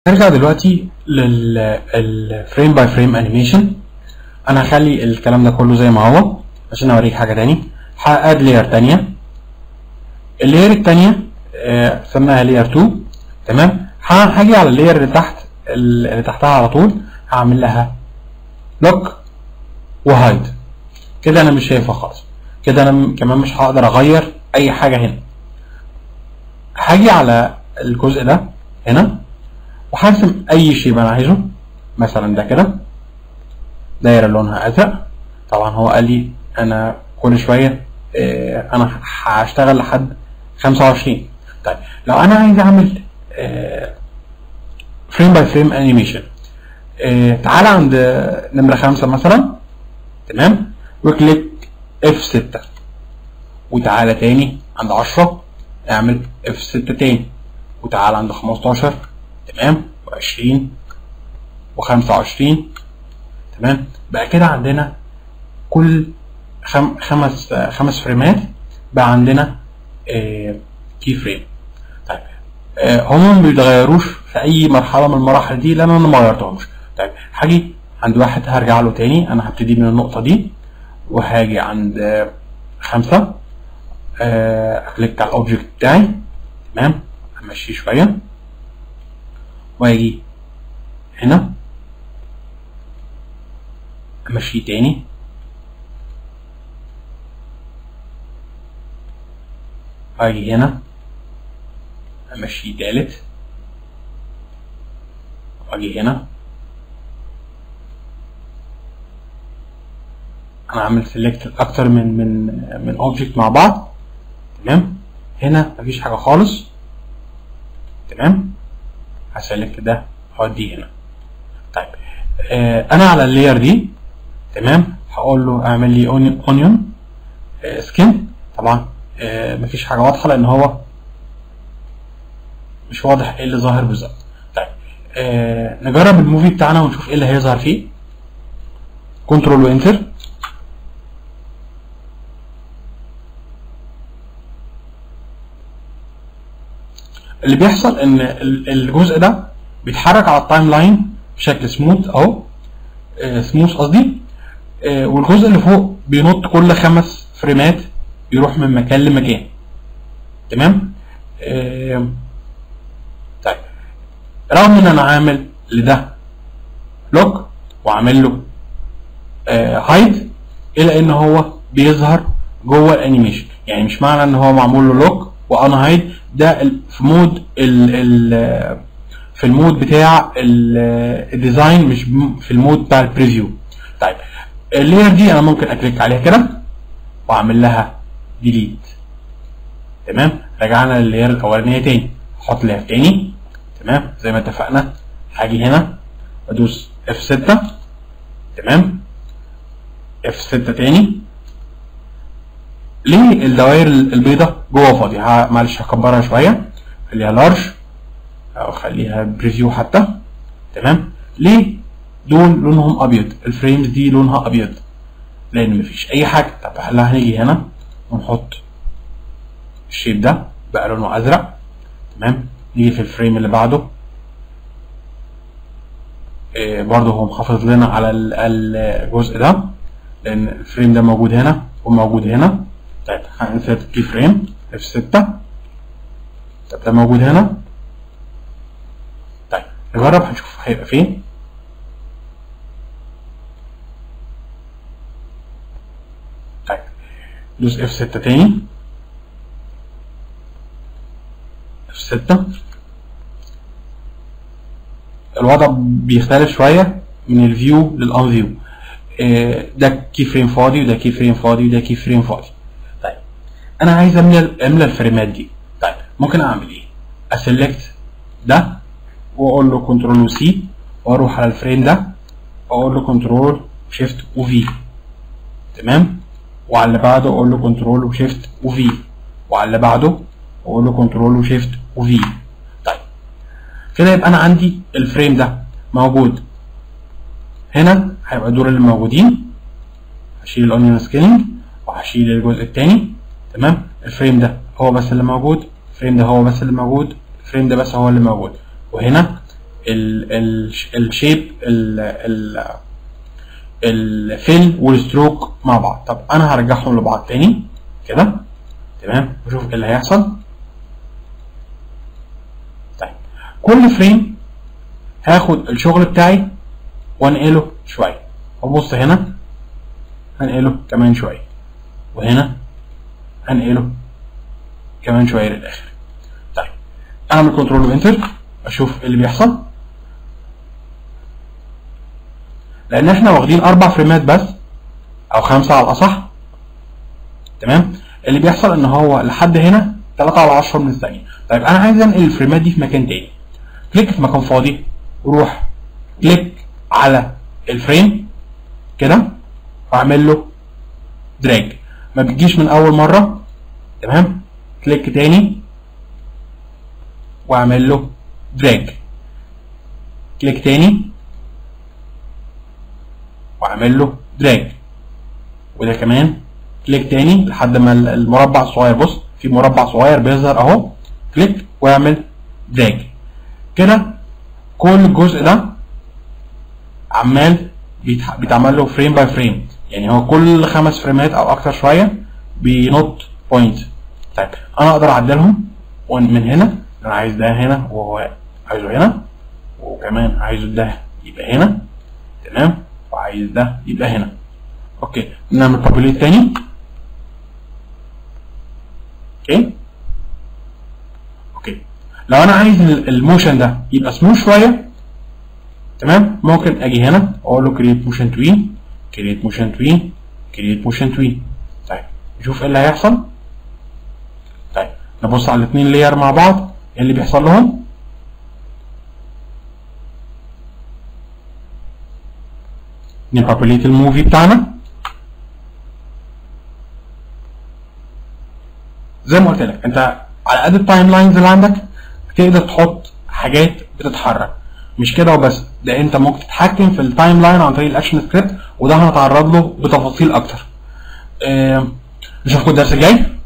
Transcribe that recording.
نرجع دلوقتي للفريم باي فريم انيميشن انا هخلي الكلام ده كله زي ما هو عشان اوريك حاجه تاني هاد لاير تانية اللاير التانية آه، سماها لاير 2 تمام ه- هاجي على اللاير اللي تحت اللي تحتها على طول هعمل لها لوك وهايد كده انا مش شايفها خالص كده انا م- كمان مش هقدر اغير اي حاجه هنا هاجي على الجزء ده هنا وهرسم اي شيب انا عايزه مثلا ده كده دايره لونها ازرق طبعا هو قال لي انا كل شويه آه، انا هشتغل لحد 25 طيب لو انا عايز اعمل فريم باي فريم انيميشن تعالى عند آه، نمره خمسة مثلا تمام وكليك اف 6 وتعالى تاني عند 10 اعمل اف 6 تاني وتعالى عند 15 تمام و20 و25 تمام بقى كده عندنا كل خم خمس آه، خمس فريمات بقى عندنا آه كي فريم طيب آه هم ما بيتغيروش في اي مرحله من المراحل دي لان انا ما غيرتهمش طيب هاجي عند واحد هرجع له تاني انا هبتدي من النقطه دي وهاجي عند آه خمسة آه اكليك على الاوبجكت بتاعي تمام امشيه شويه واجي هنا امشيه تاني اجي هنا امشيه تالت واجي هنا انا عامل سيلكت اكتر من من من اوبجكت مع بعض تمام هنا مفيش حاجه خالص تمام هسلكت ده هوديه هنا طيب آه انا على اللاير دي تمام هقول له اعمل لي اونيون سكين طبعا آه مفيش حاجه واضحه لان هو مش واضح ايه اللي ظاهر بالظبط طيب آه نجرب الموفي بتاعنا ونشوف ايه اللي هيظهر فيه كنترول وانتر اللي بيحصل ان ال- الجزء ده بيتحرك على التايم لاين بشكل سموث اهو سموث قصدي آه، والجزء اللي فوق بينط كل خمس فريمات يروح من مكان لمكان تمام آه، طيب رغم ان انا عامل لده لوك وعامل له هايد الا ان هو بيظهر جوه الانيميشن يعني مش معنى ان هو معمول له لوك وانا هايد ده ال- في مود ال ال في المود بتاع ال- الديزاين مش م- في المود بتاع البريفيو طيب اللاير دي انا ممكن اكليك عليها كده واعمل لها ديليت تمام رجعنا لللاير الاولانيه تاني احط لاير تاني تمام زي ما اتفقنا هاجي هنا ادوس اف 6 تمام اف 6 تاني ليه الدوائر البيضاء جوه فاضيه ها- معلش هكبرها شويه خليها لارج او خليها بريفيو حتى تمام ليه دول لونهم ابيض الفريمز دي لونها ابيض لان مفيش اي حاجه طب هلا هنيجي هنا ونحط الشيب ده بقى لونه ازرق تمام نيجي في الفريم اللي بعده إيه برضه هو محافظ لنا على ال- الجزء ده لان الفريم ده موجود هنا وموجود هنا طيب هنسيت كي فريم اف 6 طب ده موجود هنا طيب نجرب هنشوف هيبقى فين طيب دوس اف 6 تاني اف 6 الوضع بيختلف شويه من الفيو للان فيو ده كي فريم فاضي وده كي فريم فاضي وده كي فريم فاضي طيب انا عايز املى املى الفريمات دي طيب ممكن اعمل ايه اسلكت ده واقول له كنترول وسي واروح على الفريم ده واقول له كنترول شيفت وفي تمام وعلى اللي بعده اقول له كنترول وشيفت وفي وعلى اللي بعده اقول له كنترول وشيفت وفي طيب كده يبقى انا عندي الفريم ده موجود هنا هيبقى دول اللي موجودين هشيل الاونيون سكيلنج وهشيل الجزء التاني تمام الفريم ده هو بس اللي موجود الفريم ده هو بس اللي موجود الفريم ده بس هو اللي موجود وهنا الشيب الفيل والستروك مع بعض طب انا هرجعهم لبعض تاني كده تمام وشوف ايه اللي هيحصل طيب كل فريم هاخد الشغل بتاعي وانقله شويه وابص هنا هنقله كمان شويه وهنا هنقله كمان شويه للاخر طيب اعمل كنترول وانتر اشوف ايه اللي بيحصل لان احنا واخدين اربع فريمات بس او خمسه على الاصح تمام اللي بيحصل ان هو لحد هنا 3 على 10 من الثانيه طيب انا عايز انقل الفريمات دي في مكان تاني كليك في مكان فاضي وروح كليك على الفريم كده واعمل له دراج ما بتجيش من اول مره تمام كليك تاني واعمل له دراج كليك تاني واعمل له دراج وده كمان كليك تاني لحد ما المربع الصغير بص في مربع صغير بيظهر اهو كليك واعمل دراج كده كل الجزء ده عمال بيتعمل له فريم باي فريم يعني هو كل خمس فريمات او اكتر شويه بينط بوينت طيب انا اقدر اعدلهم من هنا انا عايز ده هنا وهو عايزه هنا وكمان عايزه ده يبقى هنا تمام وعايز ده يبقى هنا اوكي نعمل بابليت تاني اوكي اوكي لو انا عايز الموشن ده يبقى سموث شويه تمام ممكن اجي هنا اقول له كريت موشن توين كريت موشن توين كريت موشن توين طيب نشوف ايه اللي هيحصل طيب نبص على الاثنين لاير مع بعض ايه اللي بيحصل لهم نبابليت الموفي بتاعنا زي ما قلت لك انت على قد التايم لاينز اللي عندك تقدر تحط حاجات بتتحرك مش كده وبس ده انت ممكن تتحكم في التايم لاين عن طريق الاكشن سكريبت وده هنتعرض له بتفاصيل اكتر اه نشوفكم الدرس الجاي